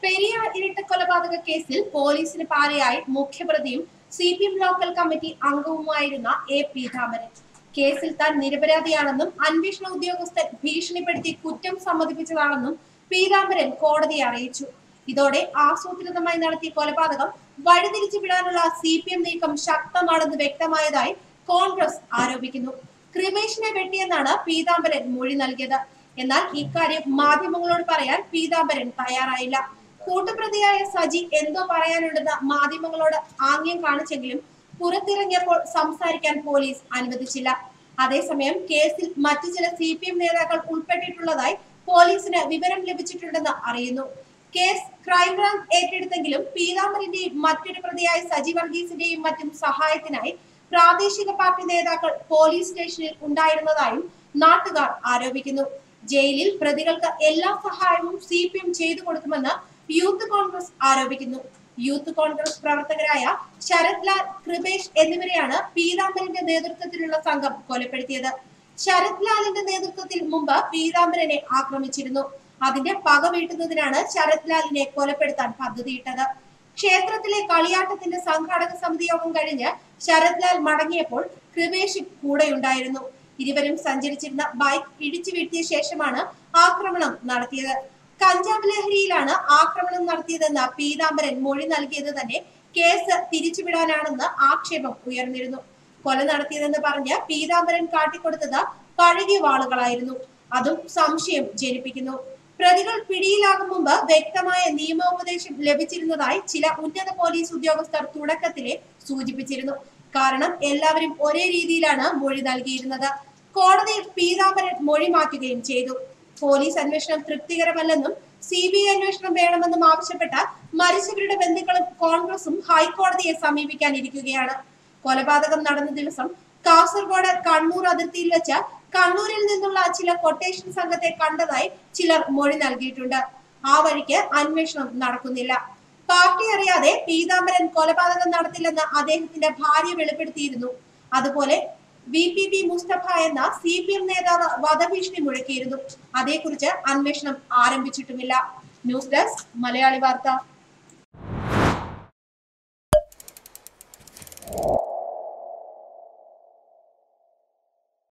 പെരിയാർ ഇരട്ട കൊലപാതക കേസിൽ പോലീസിന് പാരയായി മുഖ്യപ്രതിയും C P M local committee അംഗവുമായിരുന്ന എ പീതാംബരൻ കേസിൽ താൻ നിരപരാധിയാണെന്നും അന്വേഷണ ഉദ്യോഗസ്ഥൻ ഭീഷണിപ്പെടുത്തി കുറ്റം സമ്മതിപ്പിച്ചതാണെന്നും പീതാംബരൻ കോടതിയെ അറിയിച്ചു ഇതോടെ ആസൂത്രിതമായി നടത്തിയ കൊലപാതകം വഴിതിരിച്ചു വിടാനുള്ള സി പി എം നീക്കം ശക്തമാണെന്ന് വ്യക്തമായതായി കോൺഗ്രസ് ആരോപിക്കുന്നു കൃപേഷിനെ വെട്ടിയെന്നാണ് പീതാംബരൻ മൊഴി നൽകിയത് എന്നാൽ ഇക്കാര്യം മാധ്യമങ്ങളോട് പറയാൻ പീതാംബരൻ തയ്യാറായില്ല കൂട്ടുപ്രതിയായ സജി എന്തോ പറയാനുണ്ടെന്ന് മാധ്യമങ്ങളോട് ആംഗ്യം കാണിച്ചെങ്കിലും പുറത്തിറങ്ങിയപ്പോൾ സംസാരിക്കാൻ പോലീസ് അനുവദിച്ചില്ല അതേസമയം കേസിൽ മറ്റു ചില സി പി എം നേതാക്കൾ ഉൾപ്പെട്ടിട്ടുള്ളതായി പോലീസിന് വിവരം ലഭിച്ചിട്ടുണ്ടെന്ന് അറിയുന്നു കേസ് ക്രൈംബ്രാഞ്ച് ഏറ്റെടുത്തെങ്കിലും പീതാംബരന്റെയും മറ്റൊരു പ്രതിയായ സജി വർഗീസിന്റെയും മറ്റും സഹായത്തിനായി പ്രാദേശിക പാർട്ടി നേതാക്കൾ പോലീസ് സ്റ്റേഷനിൽ ഉണ്ടായിരുന്നതായും നാട്ടുകാർ ആരോപിക്കുന്നു ജയിലിൽ പ്രതികൾക്ക് എല്ലാ സഹായവും സി പി എം ചെയ്തു കൊടുക്കുമെന്ന് യൂത്ത് കോൺഗ്രസ് ആരോപിക്കുന്നു യൂത്ത് കോൺഗ്രസ് പ്രവർത്തകരായ ശരത് ലാൽ കൃപേഷ് എന്നിവരെയാണ് പീതാംബരന്റെ നേതൃത്വത്തിലുള്ള സംഘം കൊലപ്പെടുത്തിയത് ശരത് ലാലിന്റെ നേതൃത്വത്തിൽ മുമ്പ് പീതാംബരനെ ആക്രമിച്ചിരുന്നു അതിന്റെ പക വീട്ടുന്നതിനാണ് ശരത് ലാലിനെ കൊലപ്പെടുത്താൻ പദ്ധതിയിട്ടത് ക്ഷേത്രത്തിലെ കളിയാട്ടത്തിന്റെ സംഘാടക സമിതി യോഗം കഴിഞ്ഞ് ശരത് ലാൽ മടങ്ങിയപ്പോൾ കൃപേഷ് കൂടെയുണ്ടായിരുന്നു ഇരുവരും സഞ്ചരിച്ചിരുന്ന ബൈക്ക് ഇടിച്ചു വീഴ്ത്തിയ ശേഷമാണ് ആക്രമണം നടത്തിയത് കഞ്ചാവ് ലഹരിയിലാണ് ആക്രമണം നടത്തിയതെന്ന് പീതാംബരൻ മൊഴി നൽകിയത് തന്നെ കേസ് തിരിച്ചുവിടാനാണെന്ന് ആക്ഷേപം ഉയർന്നിരുന്നു കൊല നടത്തിയതെന്ന് പറഞ്ഞ് പീതാംബരൻ കാട്ടിക്കൊടുത്തത് പഴകിയ വാളുകളായിരുന്നു അതും സംശയം ജനിപ്പിക്കുന്നു പ്രതികൾ പിടിയിലാകും മുമ്പ് വ്യക്തമായ നിയമോപദേശം ലഭിച്ചിരുന്നതായി ചില ഉന്നത പോലീസ് ഉദ്യോഗസ്ഥർ തുടക്കത്തിലെ സൂചിപ്പിച്ചിരുന്നു കാരണം എല്ലാവരും ഒരേ രീതിയിലാണ് മൊഴി നൽകിയിരുന്നത് കോടതിയിൽ പീതാംബരൻ മൊഴി മാറ്റുകയും ചെയ്തു പോലീസ് അന്വേഷണം തൃപ്തികരമല്ലെന്നും സി ബി ഐ അന്വേഷണം വേണമെന്നും ആവശ്യപ്പെട്ട മരിച്ചവരുടെ ബന്ധുക്കളും കോൺഗ്രസും ഹൈക്കോടതിയെ സമീപിക്കാനിരിക്കുകയാണ് കൊലപാതകം നടന്ന ദിവസം കാസർഗോഡ് കണ്ണൂർ അതിർത്തിയിൽ വെച്ച് കണ്ണൂരിൽ നിന്നുള്ള ചില കൊട്ടേഷൻ സംഘത്തെ കണ്ടതായി ചിലർ മൊഴി നൽകിയിട്ടുണ്ട് ആ വഴിക്ക് അന്വേഷണം നടക്കുന്നില്ല പാർട്ടി അറിയാതെ പീതാംബരൻ കൊലപാതകം നടത്തില്ലെന്ന് അദ്ദേഹത്തിന്റെ ഭാര്യ വെളിപ്പെടുത്തിയിരുന്നു അതുപോലെ വി പി പി മുസ്തഫ എന്ന സി പി എം നേതാവ് വധഭീഷണി മുഴക്കിയിരുന്നു അതേക്കുറിച്ച് അന്വേഷണം ആരംഭിച്ചിട്ടുമില്ല ന്യൂസ് ഡെസ്ക് മലയാളി വാർത്ത